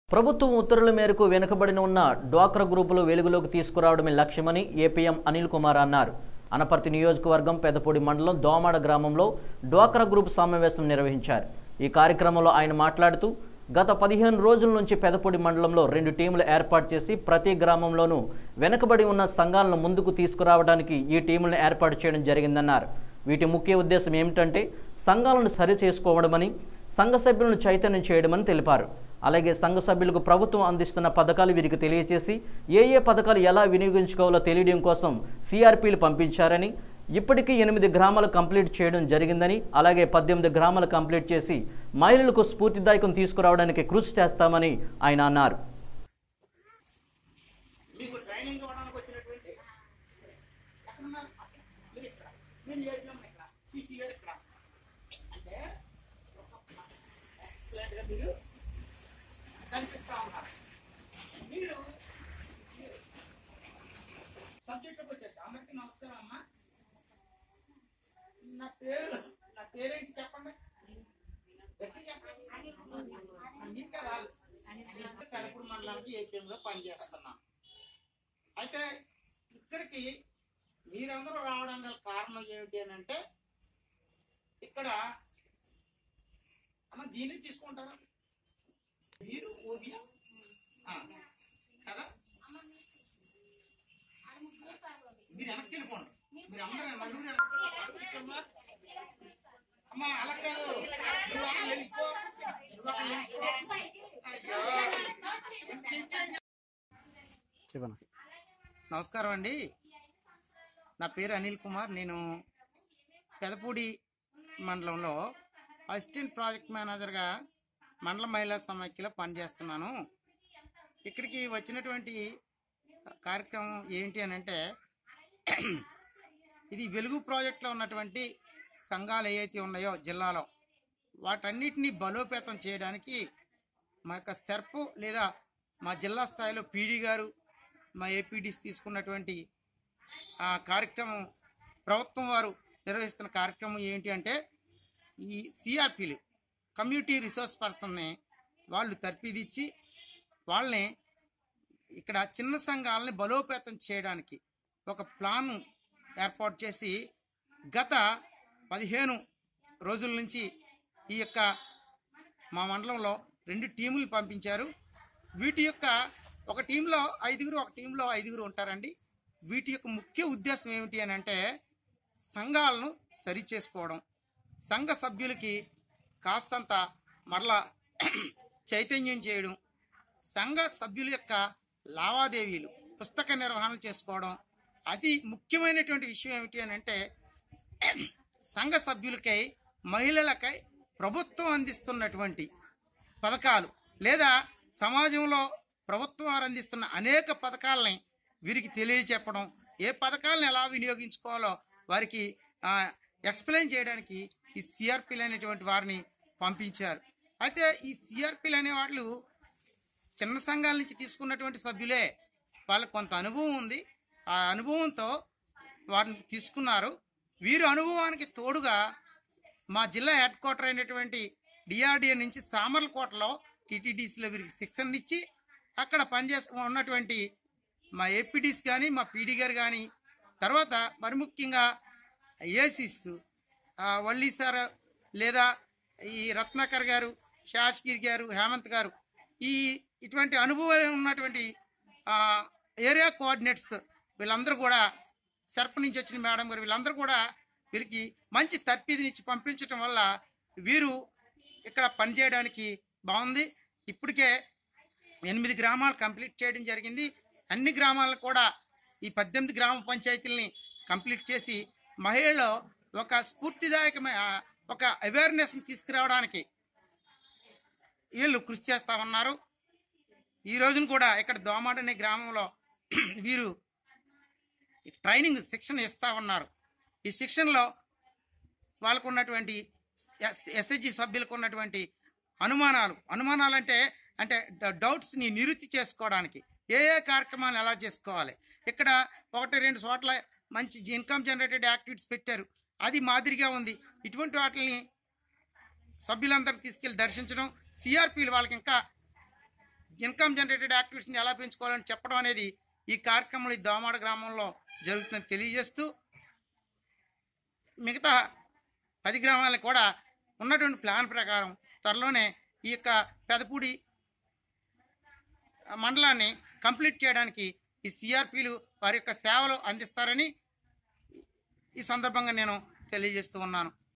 ప్రభుత్వం ఉత్తర్వుల మేరకు వెనుకబడిన ఉన్న డ్వాక్రా గ్రూపులు వెలుగులోకి తీసుకురావడమే లక్ష్యమని ఏపీఎం అనిల్ కుమార్ అన్నారు అనపర్తి నియోజకవర్గం పెదపూడి మండలం దోమాడ గ్రామంలో డ్వాక్రా గ్రూప్ సమావేశం నిర్వహించారు ఈ కార్యక్రమంలో ఆయన మాట్లాడుతూ గత పదిహేను రోజుల నుంచి పెదపూడి మండలంలో రెండు టీములు ఏర్పాటు చేసి ప్రతి గ్రామంలోనూ వెనుకబడి ఉన్న సంఘాలను ముందుకు తీసుకురావడానికి ఈ టీములను ఏర్పాటు చేయడం జరిగిందన్నారు వీటి ముఖ్య ఉద్దేశం ఏమిటంటే సంఘాలను సరి చేసుకోవడమని సంఘ సభ్యులను చైతన్యం చేయడమని తెలిపారు అలాగే సంఘ సభ్యులకు ప్రభుత్వం అందిస్తున్న పథకాలు వీరికి తెలియజేసి ఏ ఏ పథకాలు ఎలా వినియోగించుకోవాలో తెలియడం కోసం సిఆర్పీలు పంపించారని ఇప్పటికీ ఎనిమిది గ్రామాలు కంప్లీట్ చేయడం జరిగిందని అలాగే పద్దెనిమిది గ్రామాలు కంప్లీట్ చేసి మహిళలకు స్ఫూర్తిదాయకం తీసుకురావడానికి కృషి చేస్తామని ఆయన అన్నారు మీకు ట్రైనింగ్ ఇవ్వడానికి వచ్చినటువంటి ఎక్కడున్నా మీరు ఇక్కడ మీరు చేసిన ఇక్కడ సిసి గారు ఇక్కడ అంటే ఎక్సలెంట్ గా మీరు కనిపిస్తా ఉన్నారు మీరు సబ్జెక్ట్కి వచ్చేది అందరికీ నమస్కారం అమ్మా నా పేరు నా పేరేంటి చెప్పండి గట్టి చెప్పండి మీకు కదా కలపూడి మండలానికి ఏపీఎంలో పనిచేస్తున్నాను అయితే ఇక్కడికి మీరందరూ రావడం గల కారణం ఏమిటి అని అంటే ఇక్కడ అమ్మ దీన్ని తీసుకుంటారా మీరు ఓవియా ఆ, కదా మీరు వెనక్కి వెళ్ళిపోండి మీరు అందరూ నలుగురు వెనక్కి కూర్చోమ్మా. అమ్మా అలా కాదు నువ్వు అక్కడ వెళ్ళిపో నువ్వు అక్కడ వెళ్ళిపో అయ్యో ఇంకేం నమస్కారం అండి నా పేరు అనిల్ కుమార్ నేను పెదపూడి మండలంలో అసిస్టెంట్ ప్రాజెక్ట్ మేనేజర్గా మండల మహిళా సమాఖ్యలో పనిచేస్తున్నాను ఇక్కడికి వచ్చినటువంటి కార్యక్రమం ఏంటి అని అంటే ఇది వెలుగు ప్రాజెక్ట్లో ఉన్నటువంటి సంఘాలు ఏవైతే ఉన్నాయో జిల్లాలో వాటన్నిటిని బలోపేతం చేయడానికి మా యొక్క సెర్ప్ లేదా మా జిల్లా స్థాయిలో పీడీ గారు మా ఏపీడీస్ తీసుకున్నటువంటి ఆ కార్యక్రమం ప్రభుత్వం వారు నిర్వహిస్తున్న కార్యక్రమం ఏంటి అంటే ఈ సిఆర్పీలు కమ్యూనిటీ రిసోర్స్ పర్సన్ని వాళ్ళు తర్పిదిచ్చి వాళ్ళని ఇక్కడ చిన్న సంఘాలని బలోపేతం చేయడానికి ఒక ప్లాన్ ఏర్పాటు చేసి గత పదిహేను రోజుల నుంచి ఈ యొక్క మా మండలంలో రెండు టీములు పంపించారు వీటి యొక్క ఒక టీంలో ఐదుగురు ఒక టీంలో ఐదుగురు ఉంటారండి వీటి యొక్క ముఖ్య ఉద్దేశం ఏమిటి అని అంటే సంఘాలను సరి చేసుకోవడం సంఘ సభ్యులకి కాస్తంత మరలా చైతన్యం చేయడం సంఘ సభ్యుల యొక్క లావాదేవీలు పుస్తక నిర్వహణ చేసుకోవడం అతి ముఖ్యమైనటువంటి విషయం ఏమిటి అని అంటే సంఘ సభ్యులకై మహిళలకై ప్రభుత్వం అందిస్తున్నటువంటి పథకాలు లేదా సమాజంలో ప్రభుత్వం వారు అందిస్తున్న అనేక పథకాలని వీరికి తెలియచెప్పడం ఏ పథకాలను ఎలా వినియోగించుకోవాలో వారికి ఆ, ఎక్స్ప్లెయిన్ చేయడానికి ఈ సిఆర్పీలు అనేటువంటి వారిని పంపించారు అయితే ఈ సిఆర్పీలు అనే వాళ్ళు చిన్న సంఘాల నుంచి తీసుకున్నటువంటి సభ్యులే వాళ్ళకి కొంత అనుభవం ఉంది ఆ అనుభవంతో వారిని తీసుకున్నారు వీరి అనుభవానికి తోడుగా మా జిల్లా హెడ్ క్వార్టర్ అయినటువంటి డిఆర్డిఏ నుంచి సామర్లకోటలో టీటీడీసీలో వీరికి శిక్షణ ఇచ్చి అక్కడ పనిచేస్తూ ఉన్నటువంటి మా ఏపీడీస్ కానీ మా పీడీ గారు కానీ తర్వాత మరి ముఖ్యంగా ఏసీస్ వల్లి సార్ లేదా ఈ రత్నాకర్ గారు శాస్గిరి గారు హేమంత్ గారు ఈ ఇటువంటి అనుభవం ఉన్నటువంటి ఆ, ఏరియా కోఆర్డినేట్స్ వీళ్ళందరూ కూడా సర్ప నుంచి వచ్చిన మేడం గారు వీళ్ళందరూ కూడా వీరికి మంచి తర్పీదినిచ్చి పంపించడం వల్ల వీరు ఇక్కడ పనిచేయడానికి బాగుంది ఇప్పటికే ఎనిమిది గ్రామాలు కంప్లీట్ చేయడం జరిగింది అన్ని గ్రామాలను కూడా ఈ పద్దెనిమిది గ్రామ పంచాయతీలని కంప్లీట్ చేసి మహిళల్లో ఒక స్ఫూర్తిదాయకమైన ఒక అవేర్నెస్ తీసుకురావడానికి వీళ్ళు కృషి చేస్తా ఉన్నారు ఈ రోజున కూడా ఇక్కడ దోమాడ అనే గ్రామంలో వీరు ట్రైనింగ్ శిక్షణ ఇస్తా ఉన్నారు ఈ శిక్షణలో వాళ్ళకు ఉన్నటువంటి ఎస్హెచ్జి సభ్యులకు ఉన్నటువంటి అనుమానాలు అనుమానాలు అంటే అంటే డౌట్స్ ని నివృత్తి చేసుకోవడానికి ఏ ఏ కార్యక్రమాలు ఎలా చేసుకోవాలి ఇక్కడ ఒకటి రెండు చోట్ల మంచి ఇన్కమ్ జనరేటెడ్ యాక్టివిటీస్ పెట్టారు అది మాదిరిగా ఉంది ఇటువంటి వాటిని సభ్యులందరినీ తీసుకెళ్లి దర్శించడం సిఆర్పీలు వాళ్ళకి ఇంకా ఇన్కమ్ జనరేటెడ్ యాక్టివిటీస్ని ఎలా పెంచుకోవాలని చెప్పడం అనేది ఈ కార్యక్రమంలో ఈ దోమాడ గ్రామంలో జరుగుతుందని తెలియజేస్తూ మిగతా పది గ్రామాలకు కూడా ఉన్నటువంటి ప్లాన్ ప్రకారం త్వరలోనే ఈ యొక్క పెదపూడి మండలాన్ని కంప్లీట్ చేయడానికి ఈ సిఆర్పీలు వారి యొక్క సేవలు అందిస్తారని ఈ సందర్భంగా నేను తెలియజేస్తూ ఉన్నాను